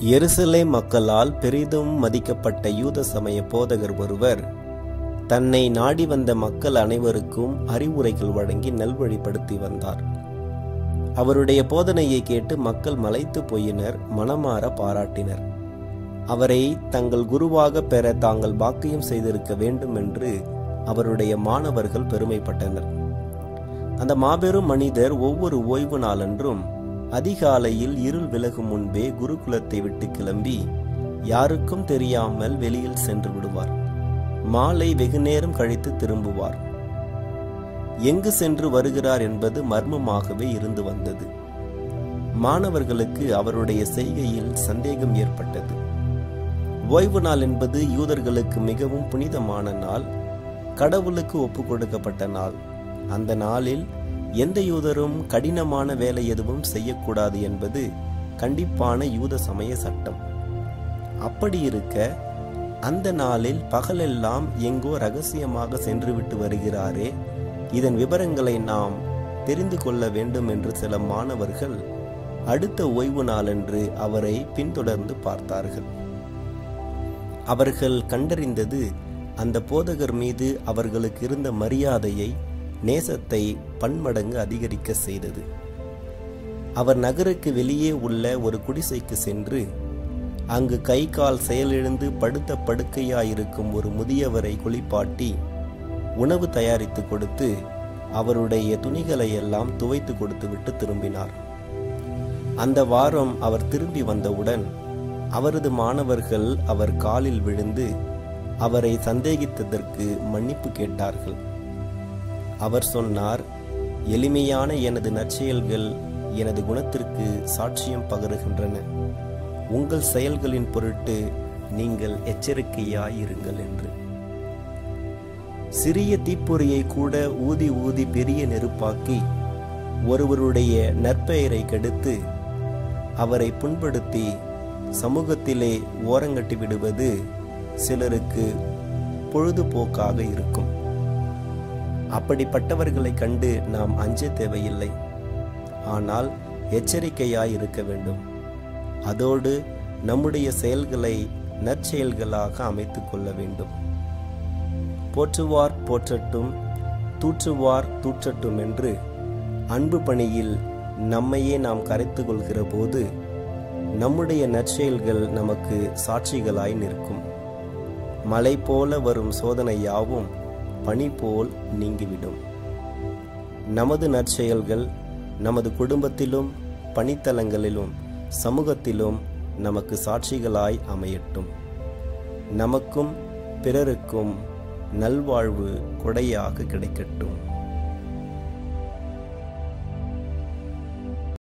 எருசலேம் மக்களால் பெரிதும் மதிக்கப்பட்ட யூத சமய போதகர் ஒருவர் தன்னை நாடி வந்த மக்கள் அனைவருக்கும் அறிவுரைகள் வழங்கி நல்வழிப்படுத்தி வந்தார் அவருடைய போதனையை கேட்டு மக்கள் மலைத்து போயினர் மனமாற பாராட்டினர் அவரை தங்கள் குருவாக பெற தாங்கள் பாக்கியம் செய்திருக்க வேண்டும் என்று அவருடைய மாணவர்கள் பெருமைப்பட்டனர் அந்த மாபெரும் மனிதர் ஒவ்வொரு ஓய்வு நாளன்றும் அதிகாலையில் இருள் விலகும் முன்பே குருகுலத்தை விட்டு கிளம்பி யாருக்கும் தெரியாமல் வெளியில் சென்று விடுவார் மாலை வெகுநேரம் கழித்து திரும்புவார் எங்கு சென்று வருகிறார் என்பது மர்மமாகவே இருந்து வந்தது மாணவர்களுக்கு அவருடைய செய்கையில் சந்தேகம் ஏற்பட்டது ஓய்வு நாள் என்பது யூதர்களுக்கு மிகவும் புனிதமான நாள் கடவுளுக்கு ஒப்பு கொடுக்கப்பட்ட நாள் அந்த நாளில் எந்த யூதரும் கடினமான வேலை எதுவும் செய்யக்கூடாது என்பது கண்டிப்பான யூத சமய சட்டம் அப்படி இருக்க அந்த நாளில் பகலெல்லாம் எங்கோ ரகசியமாக சென்றுவிட்டு வருகிறாரே இதன் விவரங்களை நாம் தெரிந்து கொள்ள வேண்டும் என்று சில மாணவர்கள் அடுத்த ஓய்வு நாளன்று அவரை பின்தொடர்ந்து பார்த்தார்கள் அவர்கள் கண்டறிந்தது அந்த போதகர் மீது அவர்களுக்கு இருந்த மரியாதையை நேசத்தை பன்மடங்கு அதிகரிக்க செய்தது அவர் நகருக்கு வெளியே உள்ள ஒரு குடிசைக்கு சென்று அங்கு கை கால் செயலிழந்து படுத்த படுக்கையாயிருக்கும் ஒரு முதியவரை குளிப்பாட்டி உணவு தயாரித்து கொடுத்து அவருடைய துணிகளை எல்லாம் துவைத்து கொடுத்துவிட்டு திரும்பினார் அந்த வாரம் அவர் திரும்பி வந்தவுடன் அவரது மாணவர்கள் அவர் காலில் விழுந்து அவரை சந்தேகித்ததற்கு மன்னிப்பு கேட்டார்கள் அவர் சொன்னார் எளிமையான எனது நற்செயல்கள் எனது குணத்திற்கு சாட்சியம் பகருகின்றன உங்கள் செயல்களின் பொருட்டு நீங்கள் எச்சரிக்கையாயிருங்கள் என்று சிறிய தீப்பொறியை கூட ஊதி ஊதி பெரிய நெருப்பாக்கி ஒருவருடைய நற்பெயரை கெடுத்து அவரை புண்படுத்தி சமூகத்திலே ஓரங்கட்டி விடுவது சிலருக்கு பொழுதுபோக்காக இருக்கும் அப்படிப்பட்டவர்களை கண்டு நாம் அஞ்ச தேவையில்லை ஆனால் எச்சரிக்கையாய் இருக்க வேண்டும் அதோடு நம்முடைய செயல்களை நற்செயல்களாக அமைத்துக் கொள்ள வேண்டும் போற்றுவார் போற்றட்டும் தூற்றுவார் தூற்றட்டும் என்று அன்பு பணியில் நம்மையே நாம் கரைத்து கொள்கிற போது நம்முடைய நற்செயல்கள் நமக்கு சாட்சிகளாய் நிற்கும் மலை போல வரும் சோதனை யாவும் பனி போல் நீங்கிவிடும் நமது நற்செயல்கள் நமது குடும்பத்திலும் பணித்தலங்களிலும் சமூகத்திலும் நமக்கு சாட்சிகளாய் அமையட்டும் நமக்கும் பிறருக்கும் நல்வாழ்வு கொடையாக கிடைக்கட்டும்